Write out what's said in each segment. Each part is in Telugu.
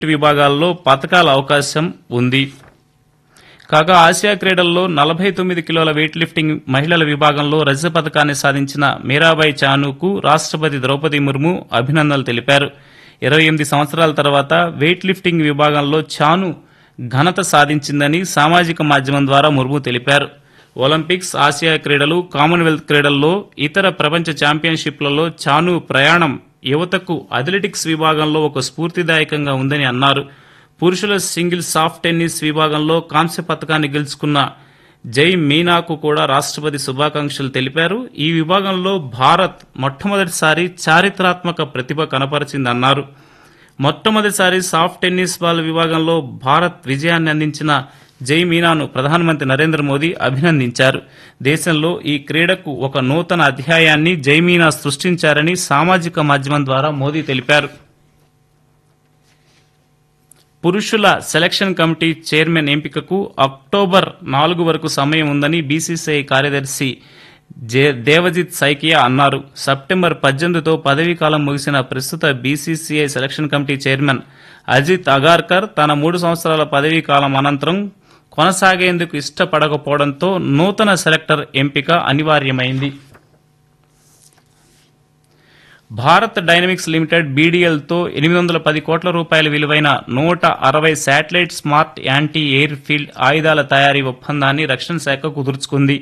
విభాగాల్లో పథకాల అవకాశం ఉంది కాగా ఆసియా క్రీడల్లో నలభై తొమ్మిది కిలోల వెయిట్ లిఫ్టింగ్ మహిళల విభాగంలో రజత పథకాన్ని సాధించిన మీరాబాయి చానుకు రాష్ట్రపతి ద్రౌపది ముర్ము అభినందనలు తెలిపారు ఇరవై ఎనిమిది సంవత్సరాల తర్వాత వెయిట్ లిఫ్టింగ్ విభాగంలో చాను ఘనత సాధించిందని సామాజిక మాధ్యమం ద్వారా ముర్ము తెలిపారు ఒలింపిక్స్ ఆసియా క్రీడలు కామన్వెల్త్ క్రీడల్లో ఇతర ప్రపంచ ఛాంపియన్షిప్లలో చాను ప్రయాణం యువతకు అథ్లెటిక్స్ విభాగంలో ఒక స్ఫూర్తిదాయకంగా ఉందని అన్నారు పురుషుల సింగిల్ సాఫ్ట్ టెన్నిస్ విభాగంలో కాంస్య పథకాన్ని గెలుచుకున్న జై మీనాకు కూడా రాష్ట్రపతి శుభాకాంక్షలు తెలిపారు ఈ విభాగంలో భారత్ మొట్టమొదటిసారి చారిత్రాత్మక ప్రతిభ కనపరిచిందన్నారు మొట్టమొదటిసారి సాఫ్ట్ టెన్నిస్ బాల్ విభాగంలో భారత్ విజయాన్ని అందించిన జై మీనాను ప్రధానమంత్రి నరేంద్ర మోదీ అభినందించారు దేశంలో ఈ క్రీడకు ఒక నూతన అధ్యాయాన్ని జై మీనా సృష్టించారని సామాజిక మాధ్యమం ద్వారా మోదీ తెలిపారు పురుషుల సెలక్షన్ కమిటీ చైర్మన్ ఎంపికకు అక్టోబర్ నాలుగు వరకు సమయం ఉందని బీసీసీఐ కార్యదర్శి జే- దేవజిత్ సైకియా అన్నారు సెప్టెంబర్ పద్దెనిమిదితో పదవీ కాలం ముగిసిన ప్రస్తుత BCCI selection committee chairman Ajit Agarkar తన మూడు సంవత్సరాల పదవీ కాలం అనంతరం కొనసాగేందుకు ఇష్టపడకపోవడంతో నూతన సెలెక్టర్ ఎంపిక అనివార్యమైంది భారత్ డైనమిక్స్ లిమిటెడ్ బీడీఎల్తో ఎనిమిది వందల పది కోట్ల రూపాయల విలువైన నూట అరవై satellite smart anti airfield ఆయుధాల తయారీ ఒప్పందాన్ని రక్షణ శాఖ కుదుర్చుకుంది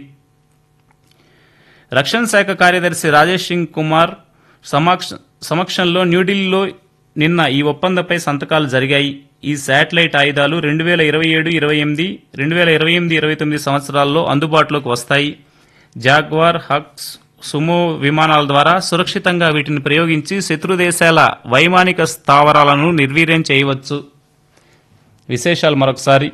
రక్షణ శాఖ కార్యదర్శి రాజేష్ సింగ్ కుమార్ సమక్ష సమక్షంలో న్యూఢిల్లీలో నిన్న ఈ ఒప్పందంపై సంతకాలు జరిగాయి ఈ శాటిలైట్ ఆయుధాలు రెండు వేల ఇరవై ఏడు ఇరవై ఎనిమిది రెండు వేల ఇరవై ఎనిమిది ఇరవై తొమ్మిది సంవత్సరాల్లో అందుబాటులోకి వస్తాయి జాగ్వార్ హక్స్ సుమో విమానాల ద్వారా సురక్షితంగా వీటిని ప్రయోగించి శత్రు దేశాల వైమానిక స్థావరాలను నిర్వీర్యం చేయవచ్చు విశేషాలు మరొకసారి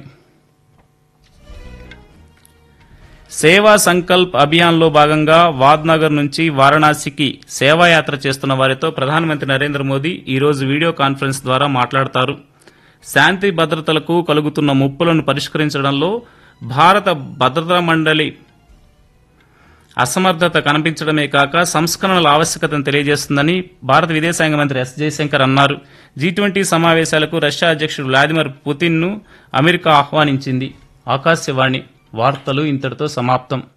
సేవా సంకల్ప్ అభియాన్లో భాగంగా వాద్నగర్ నుంచి వారణాసికి సేవాయాత్ర చేస్తున్న వారితో ప్రధానమంత్రి నరేంద్ర మోదీ ఈరోజు వీడియో కాన్ఫరెన్స్ ద్వారా మాట్లాడతారు శాంతి భద్రతలకు కలుగుతున్న ముప్పులను పరిష్కరించడంలో భారత భద్రతా మండలి అసమర్థత కనిపించడమే కాక సంస్కరణల ఆవశ్యకతను తెలియజేస్తుందని భారత విదేశాంగ మంత్రి ఎస్ జయశంకర్ అన్నారు జీ ట్వంటీ సమావేశాలకు రష్యా అధ్యక్షుడు వ్లాదిమిర్ పుతిన్ను అమెరికా ఆహ్వానించింది ఆకాశవాణి వార్తలు ఇంతటితో సమాప్తం